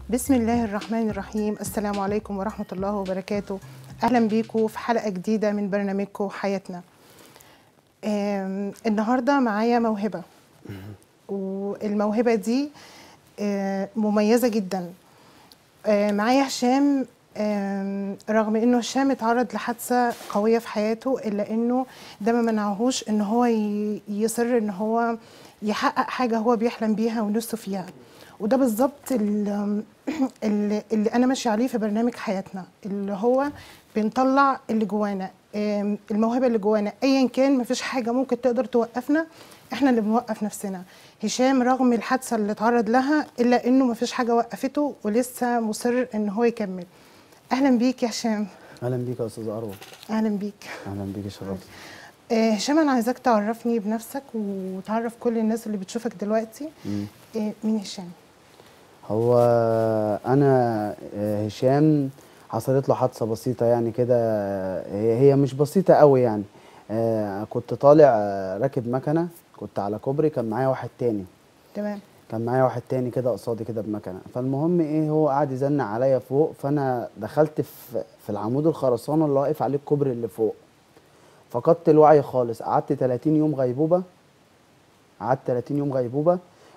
بسم الله الرحمن الرحيم السلام عليكم ورحمة الله وبركاته أهلا بيكم في حلقة جديدة من برنامجكم حياتنا آم، النهاردة معايا موهبة والموهبة دي آه، مميزة جدا آه، معايا هشام آم، رغم انه هشام اتعرض لحادثه قويه في حياته الا انه ده ما منعهوش ان هو ي- يصر ان هو يحقق حاجه هو بيحلم بيها ونفسه فيها وده بالظبط ال- اللي, اللي انا ماشيه عليه في برنامج حياتنا اللي هو بنطلع اللي جوانا آم، الموهبه اللي جوانا ايا كان مفيش حاجه ممكن تقدر توقفنا احنا اللي بنوقف نفسنا هشام رغم الحادثه اللي اتعرض لها الا انه مفيش حاجه وقفته ولسه مصر ان هو يكمل اهلا بيك يا هشام اهلا بيك يا استاذ اروى اهلا بيك اهلا بيك يا شرف آه، هشام انا عايزاك تعرفني بنفسك وتعرف كل الناس اللي بتشوفك دلوقتي آه، مين هشام هو انا آه، هشام حصلت له حادثه بسيطه يعني كده هي هي مش بسيطه قوي يعني آه، كنت طالع آه، راكب مكنه كنت على كوبري كان معايا واحد تاني تمام كان معايا واحد تاني كده قصادي كده بمكنه فالمهم ايه هو قعد يزنق عليا فوق فانا دخلت في في العمود الخرسانه اللي واقف عليه الكوبري اللي فوق فقدت الوعي خالص قعدت 30 يوم غيبوبه قعدت 30 يوم غيبوبه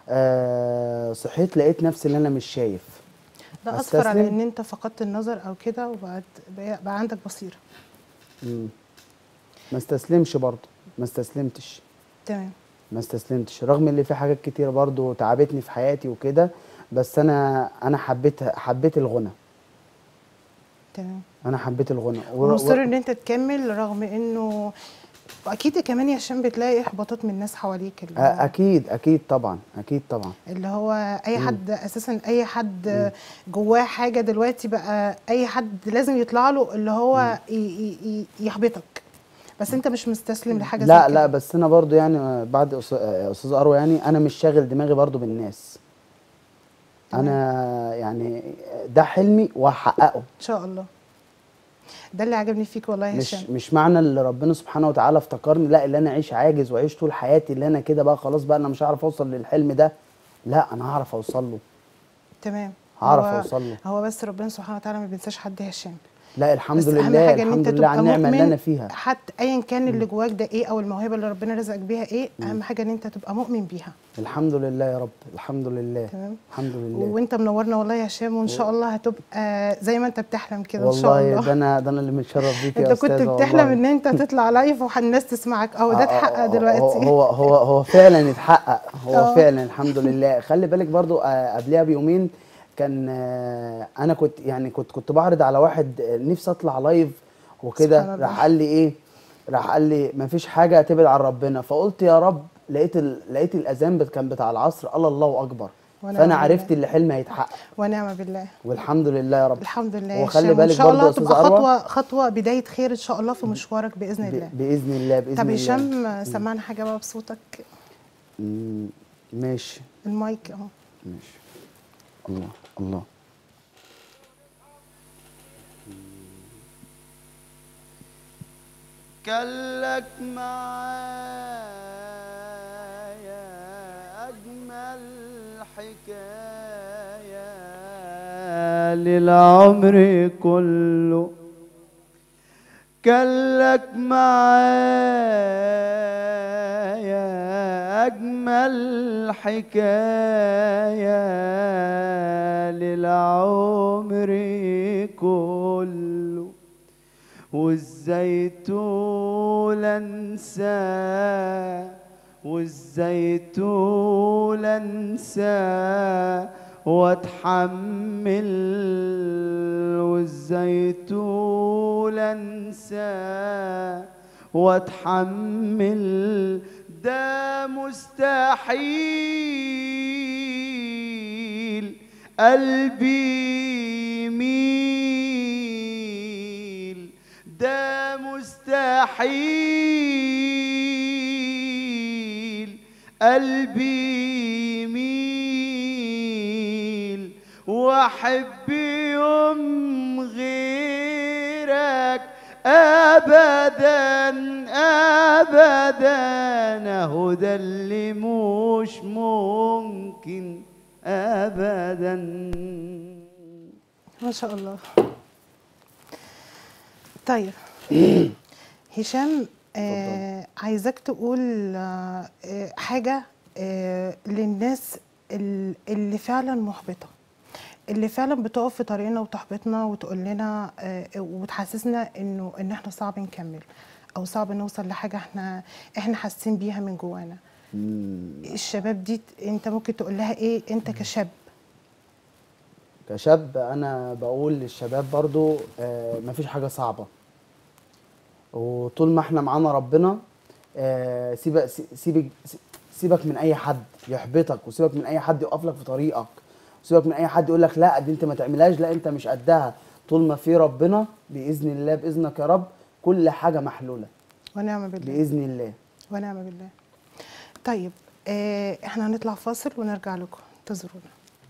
آه صحيت لقيت نفسي اللي انا مش شايف ده اثر على أستسلم؟ ان انت فقدت النظر او كده وبقت بقى بقى عندك بصيره مم. ما استسلمش برضه ما استسلمتش تمام ما استسلمتش رغم اللي في حاجات كتير برضه تعبتني في حياتي وكده بس انا انا حبيت حبيت الغنى تمام انا حبيت الغنى و- ومصر و- ان انت تكمل رغم انه واكيد كمان يا هشام بتلاقي احباطات من الناس حواليك اللي أ- هو, اكيد اكيد طبعا اكيد طبعا اللي هو اي حد اساسا اي حد جواه حاجه دلوقتي بقى اي حد لازم يطلع له اللي هو ي- ي- ي- يحبطك بس انت مش مستسلم لحاجه لا زي لا كده بس انا برضو يعني بعد أس- استاذ اروى يعني انا مش شاغل دماغي برضو بالناس انا يعني ده حلمي وهحققه ان شاء الله ده اللي عجبني فيك والله يا مش هشام مش معنى اللي ربنا سبحانه وتعالى افتكرني لا اللي انا اعيش عاجز واعيش طول حياتي اللي انا كده بقى خلاص بقى انا مش هعرف اوصل للحلم ده لا انا هعرف اوصل له تمام هعرف هو- اوصل له هو بس ربنا سبحانه وتعالى ما بينساش حد يا هشام لا الحمد بس اهم لله حاجه ان الحمد انت لله على تبقى النعمه اللي مؤمن انا فيها حتى ايا كان اللي جواك ده ايه او الموهبه اللي ربنا رزقك بيها ايه اهم حاجه ان انت تبقى مؤمن بيها الحمد لله يا رب الحمد لله تمام الحمد لله وانت منورنا والله يا هشام وان شاء الله هتبقى زي ما انت بتحلم كده ان شاء والله الله ده انا ده انا اللي متشرف بيك يا انت كنت استاذه بتحلم والله. ان انت تطلع لايف والناس تسمعك اهو ده آه، آه، اتحقق آه، دلوقتي هو هو هو فعلا اتحقق هو آه. فعلا الحمد لله خلي بالك برضو آه، قبلها بيومين كان آه، انا كنت يعني كنت كنت بعرض على واحد آه، نفسي اطلع لايف سبحان وكده الله. راح قال لي ايه راح قال لي مفيش حاجه تبعد عن ربنا فقلت يا رب لقيت ال... لقيت الاذان بت- كان بتاع العصر الله الله اكبر ونعم فانا بالله. عرفت اللي حلمي هيتحقق ونعم بالله والحمد لله يا رب الحمد لله يا وخلي هشام وان بالك شاء برضو الله يا أستاذة تبقى أروى. خطوه خطوه بدايه خير ان شاء الله في مشوارك باذن الله ب... باذن الله باذن طب الله هشام سمعنا حاجه بقى بصوتك مم، ماشي المايك اهو ماشي الله الله كلك معايا أجمل حكاية للعمر كله كلك معايا أجمل حكاية للعمر كله وازاي طول انساه وازاي طول انساه واتحمل وازاي طول انساه واتحمل ده مستحيل قلبي يميل ده مستحيل قلبي يميل واحب يوم غيرك ابدا ابدا اهو ده اللي مش ممكن ابدا ما شاء الله طيب هشام آه عايزاك تقول آه آه، حاجة آه للناس ال- اللي فعلا محبطة اللي فعلا بتقف في طريقنا وتحبطنا وتقول لنا آه وتحسسنا انه ان احنا صعب نكمل او صعب نوصل لحاجة احنا احنا حاسين بيها من جوانا مم. الشباب دي انت ممكن تقول لها ايه انت كشاب كشاب انا بقول للشباب برضو آه مفيش حاجه صعبه وطول ما احنا معانا ربنا آه سيبك سيبك سيبك من اي حد يحبطك وسيبك من اي حد يقف لك في طريقك وسيبك من اي حد يقول لك لا دي انت ما تعملهاش لا انت مش قدها طول ما في ربنا باذن الله باذنك يا رب كل حاجه محلوله ونعم بالله باذن الله ونعم بالله طيب آه احنا هنطلع فاصل ونرجع لكم انتظرونا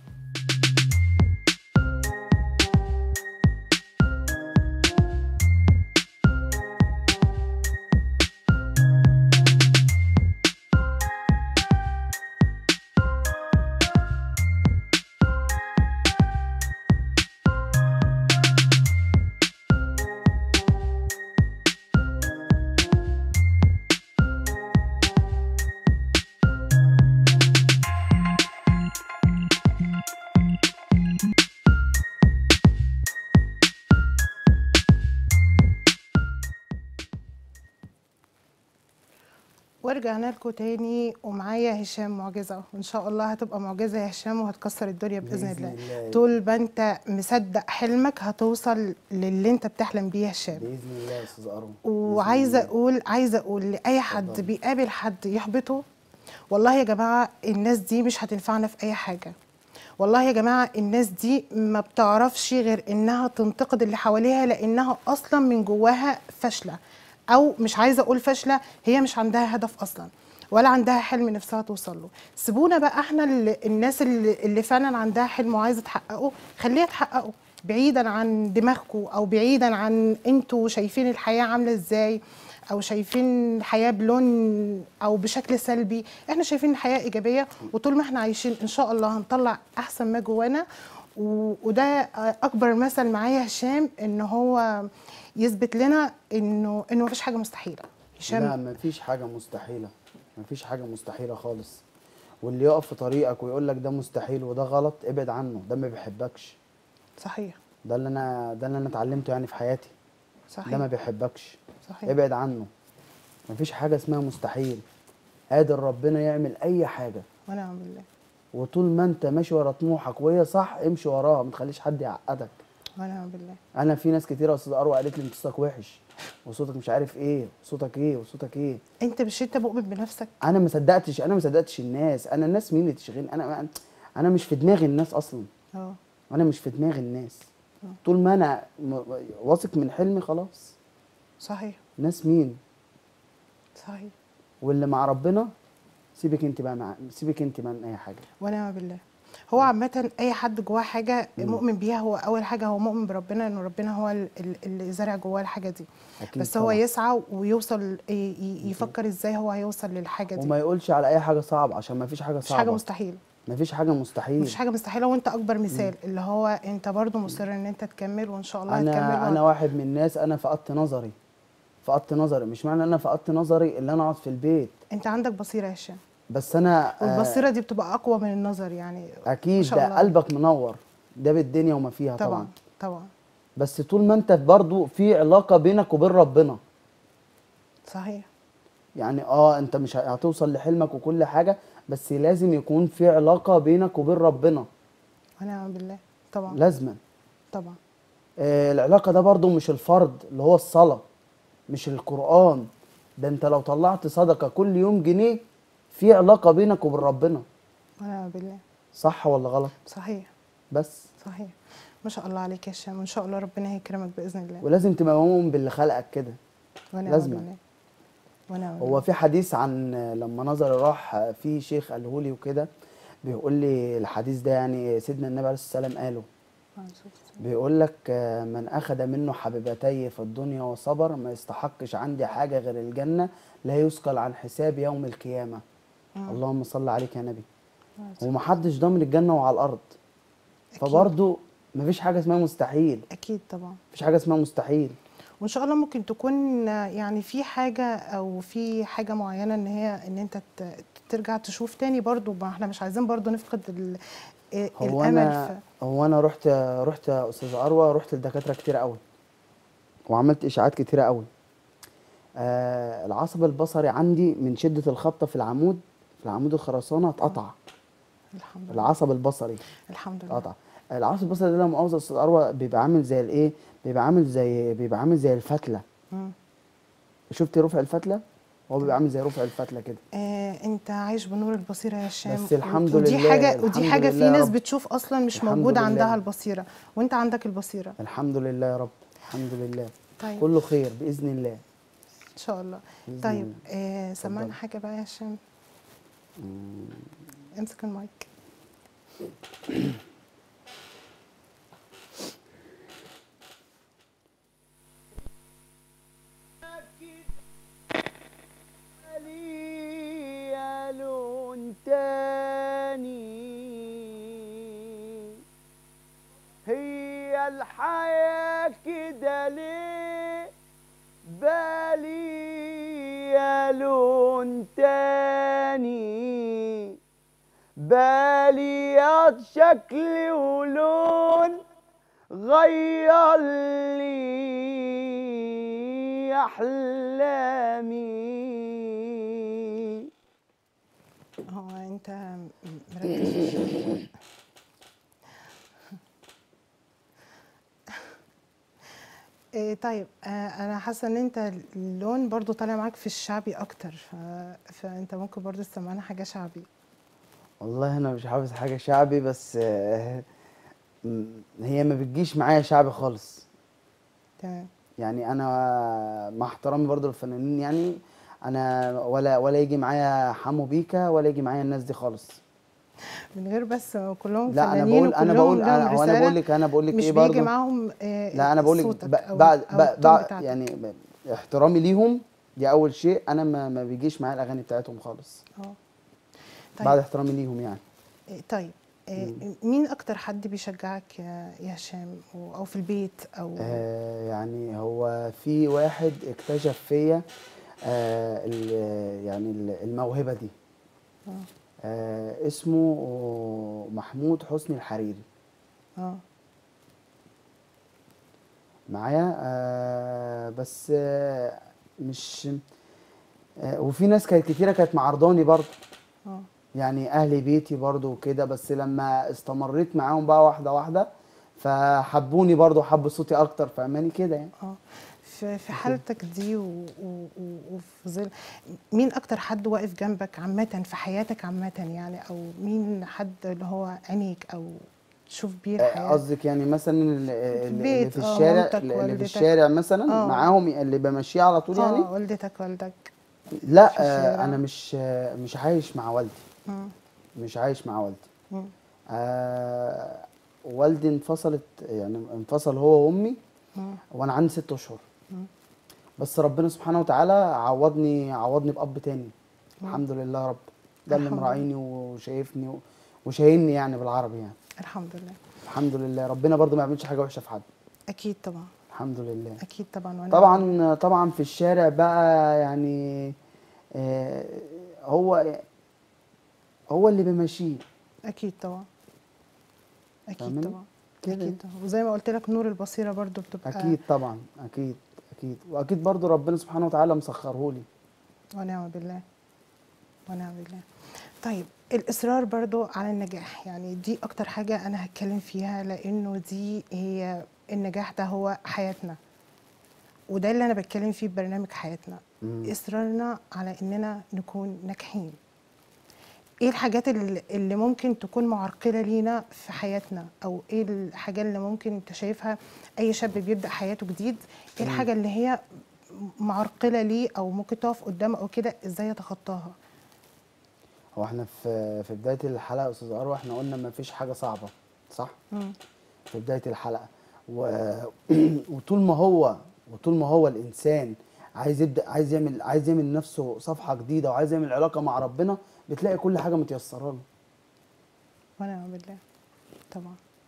ورجعنا لكم تاني ومعايا هشام معجزة وإن شاء الله هتبقى معجزة يا هشام وهتكسر الدنيا بإذن, بإذن الله. الله. طول ما أنت مصدق حلمك هتوصل للي أنت بتحلم بيه يا هشام باذن الله يا استاذ ارون وعايزه اقول عايزه اقول لاي حد اتفضل. بيقابل حد يحبطه والله يا جماعه الناس دي مش هتنفعنا في اي حاجه والله يا جماعه الناس دي ما بتعرفش غير انها تنتقد اللي حواليها لانها اصلا من جواها فاشله او مش عايزه اقول فاشله هي مش عندها هدف اصلا ولا عندها حلم نفسها توصل له سيبونا بقى احنا اللي الناس اللي, اللي فعلا عندها حلم وعايزه تحققه خليها تحققه بعيدا عن دماغكم او بعيدا عن انتوا شايفين الحياه عامله ازاي او شايفين الحياه بلون او بشكل سلبي احنا شايفين الحياه ايجابيه وطول ما احنا عايشين ان شاء الله هنطلع احسن ما جوانا و- وده اكبر مثل معايا هشام ان هو يثبت لنا انه انه مفيش حاجه مستحيله لا هشام مفيش حاجة مستحيلة مفيش حاجة مستحيلة خالص واللي يقف في طريقك ويقول لك ده مستحيل وده غلط ابعد عنه ده ما بيحبكش صحيح ده اللي انا ده اللي انا اتعلمته يعني في حياتي ده ما صحيح بيحبكش صحيح ابعد عنه مفيش حاجة اسمها مستحيل قادر ربنا يعمل اي حاجة ونعم بالله وطول ما انت ماشي ورا طموحك وهي صح امشي وراها ما تخليش حد يعقدك ونعم بالله انا في ناس كتير يا استاذ اروى قالت لي انت صوتك وحش وصوتك مش عارف ايه صوتك ايه وصوتك ايه انت مش انت مؤمن بنفسك انا ما صدقتش انا ما صدقتش الناس انا الناس مين اللي تشغلني انا انا مش في دماغ الناس اصلا اه انا مش في دماغ الناس آه. طول ما انا م- واثق من حلمي خلاص صحيح ناس مين صحيح واللي مع ربنا سيبك انت بقى مع سيبك انت بقى من اي حاجه ونعم بالله هو عامة أي حد جواه حاجة مؤمن بيها هو أول حاجة هو مؤمن بربنا إنه ربنا هو ال- ال- اللي زرع جواه الحاجة دي اكيد بس هو طبعاً. يسعى ويوصل ي- ي- يفكر إزاي هو هيوصل للحاجة دي وما يقولش على اي حاجه صعبه عشان ما فيش حاجه مش صعبه حاجة مستحيل ما فيش حاجه مستحيل مفيش حاجة مستحيلة وأنت أكبر مثال اللي هو أنت برضو مصر إن أنت تكمل وإن شاء الله هتكمل انا انا وهت- واحد من الناس انا فقدت نظري فقدت نظري مش معنى ان انا فقدت نظري ان انا اقعد في البيت أنت عندك بصيرة يا هشام بس انا آه، والبصيرة دي بتبقى أقوى من النظر يعني اكيد ما شاء ده الله. قلبك منور ده بالدنيا وما فيها طبعا, طبعا طبعا بس طول ما انت برضو في علاقه بينك وبين ربنا صحيح يعني اه انت مش هتوصل لحلمك وكل حاجه بس لازم يكون في علاقه بينك وبين ربنا ونعم بالله طبعا لازما طبعا آه العلاقه ده برضو مش الفرض اللي هو الصلاه مش القران ده انت لو طلعت صدقه كل يوم جنيه في علاقه بينك وبين ربنا ونعم بالله صح ولا غلط صحيح بس صحيح ما شاء الله عليك يا هشام وان شاء الله ربنا هيكرمك باذن الله ولازم تبقى مؤمن باللي خلقك كده ونعم لازماً. بالله ونعم هو في حديث عن لما نظري راح في شيخ قاله لي وكده بيقول لي الحديث ده يعني سيدنا النبي عليه الصلاه والسلام قاله بالله بيقول لك آه، من اخذ منه حبيبتي في الدنيا وصبر ما يستحقش عندي حاجه غير الجنه لا يثقل عن حساب يوم القيامه مم. اللهم صل عليك يا نبي أكيد. ومحدش ضامن الجنه وعلى الارض أكيد. فبرضه مفيش حاجه اسمها مستحيل اكيد طبعا مفيش حاجه اسمها مستحيل وان شاء الله ممكن تكون يعني في حاجه او في حاجه معينه ان هي ان انت ت- ترجع تشوف تاني برضو ما احنا مش عايزين برضو نفقد ال- هو الامل انا في هو انا رحت رحت يا استاذ اروى رحت لدكاتره كتير قوي وعملت اشاعات كتيره قوي آه العصب البصري عندي من شده الخبطه في العمود في العمود الخرسانه اتقطع الحمد لله العصب البصري الحمد لله اتقطع العصب البصري ده لا مؤاخذه يا استاذ اروى بيبقى عامل زي الايه بيبقى عامل زي بيبقى عامل زي الفتله مم. شفت رفع الفتله هو بيبقى عامل زي رفع الفتله كده آه انت عايش بنور البصيره يا هشام بس الحمد ودي لله، حاجه الحمد ودي حاجه لله في يا ناس رب. بتشوف اصلا مش الحمد موجود لله. عندها البصيره وانت عندك البصيره الحمد لله يا رب الحمد لله طيب كله خير باذن الله ان شاء الله بإذن طيب الله. آه سمعنا اتفضل. حاجه بقى يا هشام امسك المايك ليا لون تاني هي الحياة كده ليه بالي يا لون تاني بالي يا شكل ولون غير لي احلامي هو انت مركز إيه طيب آه انا حاسه ان انت اللون برضو طالع معاك في الشعبي اكتر ف... فانت ممكن برضو تسمعنا حاجه شعبي والله انا مش حافظ حاجه شعبي بس آه، م- هي ما بتجيش معايا شعبي خالص تمام يعني انا مع احترامي برضو للفنانين يعني انا ولا ولا يجي معايا حمو بيكا ولا يجي معايا الناس دي خالص من غير بس كلهم لا انا فنانين بقول انا وكلهم بقول لهم انا هو انا رسالة بقول لك انا بقول لك مش ايه بيجي برضو معاهم آه لا انا بقول لك صوتك ب- أو- بعد أو ب- التون بعد بتاعتك. يعني ب- احترامي ليهم دي اول شيء انا ما, ما بيجيش معايا الاغاني بتاعتهم خالص اه بعد طيب احترامي ليهم يعني إيه طيب إيه مين اكتر حد بيشجعك يا يا هشام و- او في البيت او آه يعني هو في واحد اكتشف فيا آه ال- يعني ال- الموهبة دي اه آه اسمه محمود حسني الحريري اه معايا آه بس آه مش آه وفي ناس كانت كتيرة كانت معرضاني برضه اه يعني اهل بيتي برضه وكده بس لما استمريت معاهم بقى واحدة واحدة فحبوني برضه وحبوا صوتي اكتر فاهماني كده يعني اه في في حالتك دي و- و- و- وفي ظل مين اكتر حد واقف جنبك عامة في حياتك عامة يعني او مين حد اللي هو عينيك او تشوف بيه آه، الحياة قصدك يعني مثلا ال- ال- اللي البيت، في آه، الشارع مامتك، اللي في والدتك. الشارع مثلا آه. معاهم اللي بمشيه على طول اه يعني والدتك والدك لا في آه الشارع. انا مش آه مش عايش مع والدي مم. مش عايش مع والدي مم. آه والدي انفصلت يعني انفصل هو وامي مم. وانا عندي ست اشهر مم. بس ربنا سبحانه وتعالى عوضني عوضني باب تاني الحمد لله يا رب ده اللي الحمد لله. مراعيني وشايفني و- وشايلني يعني بالعربي يعني الحمد لله الحمد لله ربنا برضو ما يعملش حاجه وحشه في حد اكيد طبعا الحمد لله اكيد طبعا وأنا طبعا طبعا في الشارع بقى يعني آه، هو هو اللي بيمشيه اكيد طبعا اكيد فاهماني؟ طبعا كده اكيد طبعا وزي ما قلت لك نور البصيره برضو بتبقى اكيد طبعا اكيد اكيد واكيد برضو ربنا سبحانه وتعالى مسخره لي ونعم بالله ونعم بالله طيب الإصرار برضو على النجاح يعني دي أكتر حاجة أنا هتكلم فيها لأنه دي هي النجاح ده هو حياتنا وده اللي أنا بتكلم فيه ببرنامج حياتنا مم. إصرارنا على إننا نكون ناجحين ايه الحاجات اللي اللي ممكن تكون معرقله لينا في حياتنا او ايه الحاجه اللي ممكن انت شايفها اي شاب بيبدا حياته جديد ايه الحاجه اللي هي معرقله ليه او ممكن تقف قدامه او كده ازاي يتخطاها هو احنا في في بدايه الحلقه يا استاذ اروى احنا قلنا ما فيش حاجه صعبه صح مم. في بدايه الحلقه و... وطول ما هو وطول ما هو الانسان عايز يبدا عايز يعمل عايز يعمل لنفسه صفحه جديده وعايز يعمل علاقه مع ربنا بتلاقي كل حاجه متيسره له ونعم بالله طبعا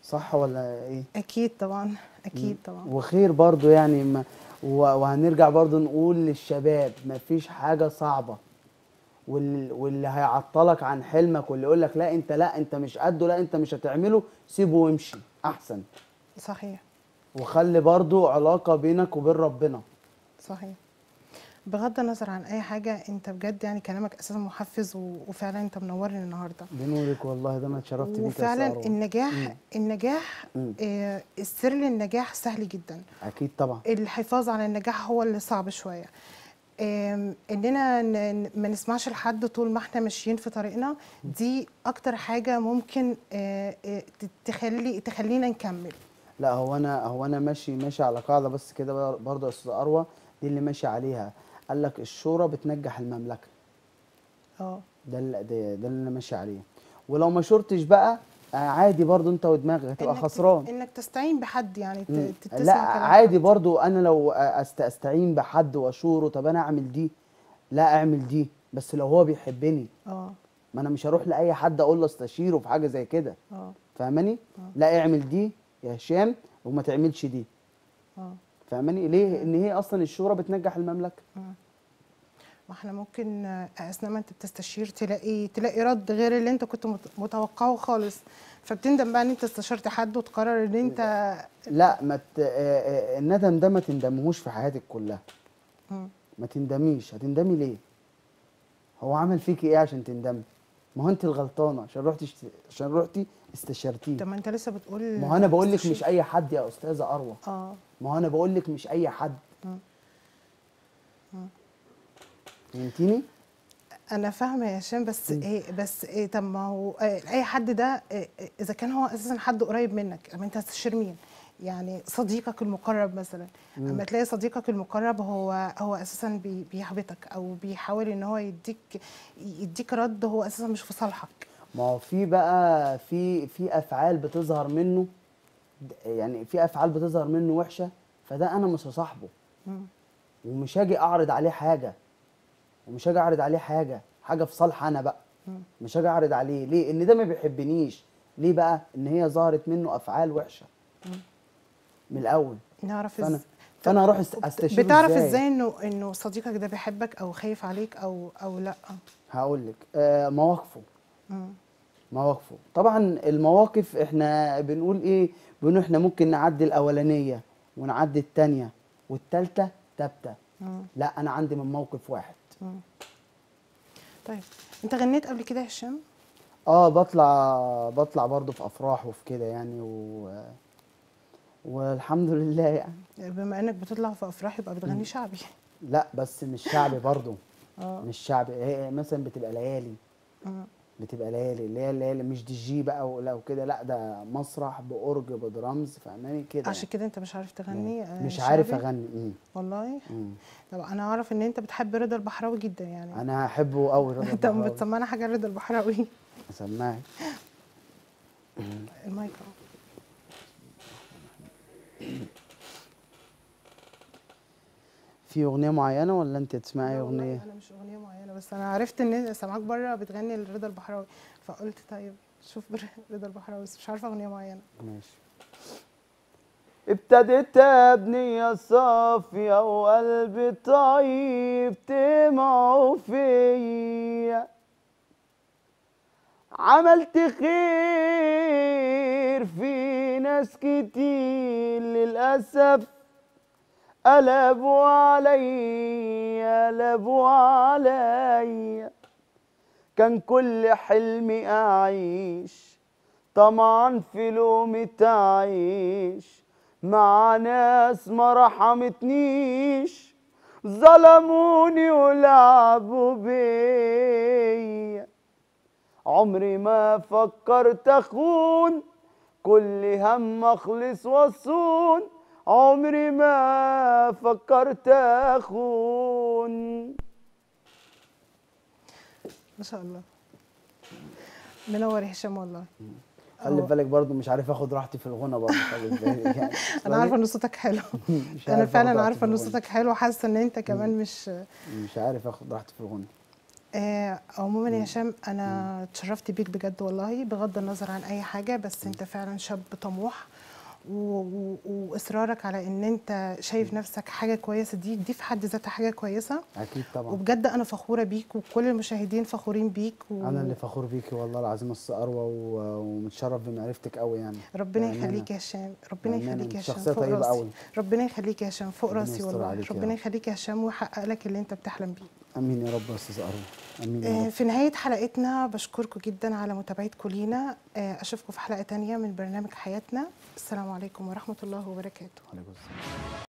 صح ولا ايه اكيد طبعا اكيد طبعا وخير برضو يعني ما و- وهنرجع برضو نقول للشباب مفيش حاجة صعبة وال- واللي هيعطلك عن حلمك واللي يقول لك لا انت لا انت مش قده لا انت مش هتعمله سيبه وامشي احسن صحيح وخلي برضو علاقة بينك وبين ربنا صحيح بغض النظر عن اي حاجه انت بجد يعني كلامك اساسا محفز و- وفعلا انت منورني النهارده بنورك والله ده انا اتشرفت بيك يا وفعلا سارة. النجاح مم. النجاح مم. آه، السر للنجاح سهل جدا اكيد طبعا الحفاظ على النجاح هو اللي صعب شويه آم، اننا ن- ن- ما نسمعش لحد طول ما احنا ماشيين في طريقنا دي اكتر حاجه ممكن آه، آه، ت- تخلي تخلينا نكمل لا هو انا هو انا ماشي ماشي على قاعده بس كده بر- برضه يا استاذ اروى دي اللي ماشي عليها قال لك الشورى بتنجح المملكه اه ده اللي ده, ده اللي انا ماشي عليه ولو ما شرتش بقى آه، عادي برضه انت ودماغك هتبقى إنك- خسران انك تستعين بحد يعني ت- مم. ت- تسمع لا كلام عادي حد. برضو انا لو أست استعين بحد واشوره طب انا اعمل دي لا اعمل دي بس لو هو بيحبني اه ما انا مش هروح لاي حد اقول له استشيره في حاجه زي كده اه فاهماني لا اعمل دي يا هشام وما تعملش دي اه فاهماني ليه ان هي اصلا الشورى بتنجح المملكه ما احنا ممكن آه، اثناء ما انت بتستشير تلاقي تلاقي رد غير اللي انت كنت مت- متوقعه خالص فبتندم بقى ان انت استشرت حد وتقرر ان انت لا ما ت... آه، آه، الندم ده ما تندمهوش في حياتك كلها مم. ما تندميش هتندمي ليه هو عمل فيكي ايه عشان تندمي ما هو انت الغلطانه عشان رحتي اشت... عشان رحتي استشرتيه طب ما انت لسه بتقول ما هو انا بقول لك استشير. مش اي حد يا استاذه اروى اه ما هو انا بقول لك مش اي حد مم. فهمتيني انا فاهمه يا هشام بس ايه بس ايه طب ما هو آه، اي حد ده إيه إيه، اذا كان هو اساسا حد قريب منك اما انت هتستشير مين يعني صديقك المقرب مثلا اما تلاقي صديقك المقرب هو هو اساسا بي- بيحبطك او بيحاول ان هو يديك يديك رد هو اساسا مش في صالحك ما هو في بقى في في افعال بتظهر منه د- يعني في افعال بتظهر منه وحشه فده انا مش هصاحبه مم. ومش هاجي اعرض عليه حاجه ومش هاجي اعرض عليه حاجه حاجه في صالح انا بقى مش هاجي اعرض عليه ليه ان ده ما بيحبنيش ليه بقى ان هي ظهرت منه افعال وحشه من الاول نعرف فانا إز... فانا اروح است- استشيره بتعرف ازاي انه انه صديقك ده بيحبك او خايف عليك او او لا هقول لك آه مواقفه مم. مواقفه طبعا المواقف احنا بنقول ايه بنقول احنا ممكن نعدي الاولانيه ونعدي الثانيه والثالثه ثابته مم. لا انا عندي من موقف واحد مم. طيب انت غنيت قبل كده يا هشام اه بطلع بطلع برضو في افراح وفي كده يعني و والحمد لله يعني بما انك بتطلع في افراح يبقى بتغني شعبي لا بس مش شعبي برضو اه مش شعبي هي مثلا بتبقى ليالي مم. بتبقى ليالي اللي هي ليالي مش دي جي بقى ولا وكده لا ده مسرح باورج بدرامز فاهماني كده عشان كده انت مش عارف تغني يعني. آه، مش عارف شعبي؟ اغني مم. والله مم. طب انا اعرف ان انت بتحب رضا البحراوي جدا يعني انا هحبه قوي رضا انت البحراوي. بتسمعنا حاجه رضا البحراوي اسمعك المايك اهو في اغنيه معينه ولا انت تسمعي لا والله اغنيه انا مش اغنيه معينه بس انا عرفت ان سامعاك بره بتغني لرضا البحراوي فقلت طيب شوف بر- رضا البحراوي بس مش عارفه اغنيه معينه ماشي ابتديت بنية صافية وقلب طيب طمعوا فيا عملت خير في ناس كتير للأسف قلبوا عليا قلبوا عليا كان كل حلمي أعيش طمعا في لومة تعيش مع ناس ما رحمتنيش ظلموني ولعبوا بيا عمري ما فكرت اخون كل هم اخلص واصون عمري ما فكرت اخون ما شاء الله منور يا هشام والله خلي أهو. بالك برضو مش عارف اخد راحتي في الغنى برضو خلي بالك يعني انا عارفه ان صوتك حلو مش انا عارف آخد فعلا راحتي عارفه في ان الغنى. صوتك حلو حاسه ان انت كمان مش مش عارف اخد راحتي في الغنى آه، عموما يا هشام انا اتشرفت بيك بجد والله بغض النظر عن اي حاجه بس انت فعلا شاب طموح و- و- واصرارك على ان انت شايف نفسك حاجه كويسه دي دي في حد ذاتها حاجه كويسه اكيد طبعا وبجد انا فخوره بيك وكل المشاهدين فخورين بيك و... انا اللي فخور بيكي والله العظيم استاذ اروى و- ومتشرف بمعرفتك قوي يعني ربنا بأمانة. يخليك يا هشام ربنا بأمانة، يخليك يا انت هشام شخصية فوق طيبة راسي قوي. ربنا يخليك يا هشام فوق ربنا راسي يستر والله عليك يا ربنا رب. يخليك يا هشام ويحقق لك اللي انت بتحلم بيه امين يا رب يا استاذ اروى امين يا آه، رب في نهاية حلقتنا بشكركم جدا على متابعتكم لينا آه، أشوفكم في حلقة تانية من برنامج حياتنا السلام عليكم ورحمة الله وبركاته عليكم السلام